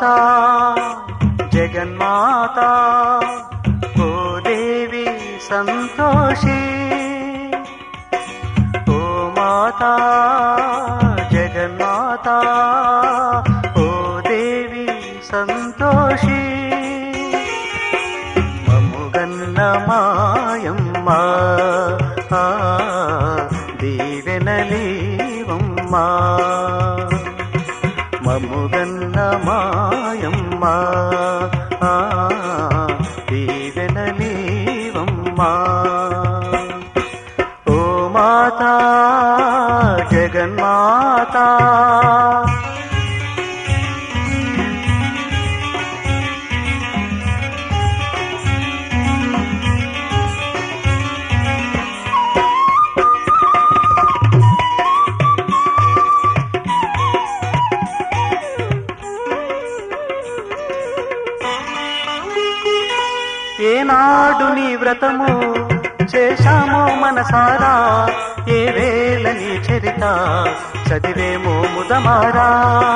జగన్మాత ఓ దేవి సంతోషి ఓ మాత జగన్మాత ఓ దేవి సంతోషి మముగన్న మాయమ్మ ఆ, దీవెనలీవమ్మా మముగన్న మాయమ్మ ఆ, దీవెనలీవమ్మా ఓ మాత జగన్మాత ఏనాడు నీ వ్రతము చేశామో మనసారా ఏ వేళ నీ చరిత చదివేమో ముదమారా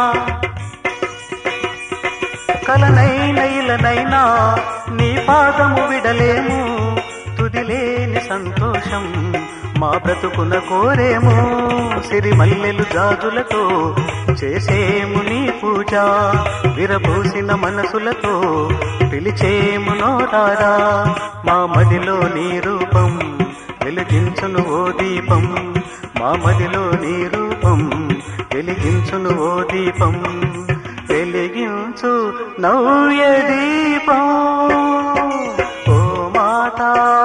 కలనైన ఇలనైనా నీ పాదము విడలేము తుదిలేని సంతోషం మా బ్రతుకున కోరేము సిరిమల్లెలు జాజులతో చేసేము నీ పూజ విరబూసిన మనసులతో పిలిచేము నోరారా మా మదిలో నీ రూపం వెలిగించును ఓ దీపం మా మదిలో నీ రూపం వెలిగించును ఓ దీపం వెలిగించు నవ్య దీపం ఓ మాత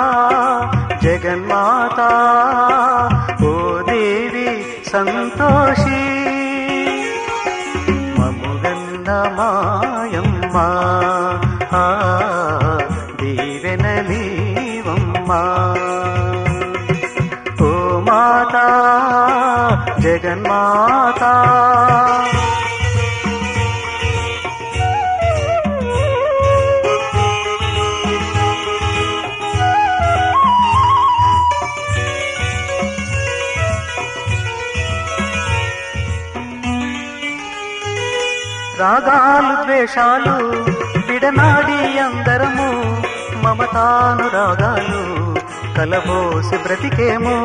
జగన్మాత ఓ దేవి సంతోషి మముగన్న మాయమ్మ ఆ, దీవెనలీవమ్మా ఓ మాత జగన్మాత రాగాలు ద్వేషాలు విడనాడి అందరము మమతాను రాగాలు కలబోసి బ్రతికేము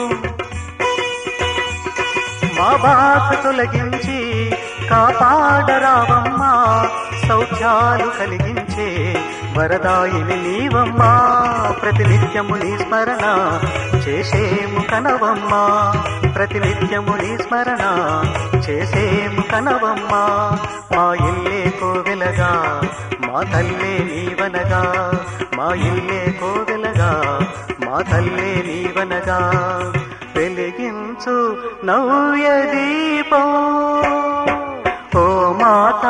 మా బాధ తొలగించి కాపాడరావమ్మా సౌఖ్యాలు కలిగించే వరదాయిని నీవమ్మా ప్రతినిత్యము నీ స్మరణ చేసేము కనవమ్మా ప్రతినిత్యము నీ స్మరణ చేసేము కనవమ్మా మా ఇల్లే కోవెలగా మా తల్లే నీవనగా మా ఇల్లే కోవెలగా మా తల్లే నీవనగా వెలిగించు నవ్య దీపం ఓ మాత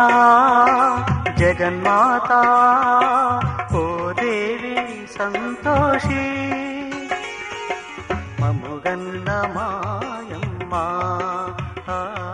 జగన్మాత ఓ దేవి సంతోషి మముగన్న మాయమ్మ ఆ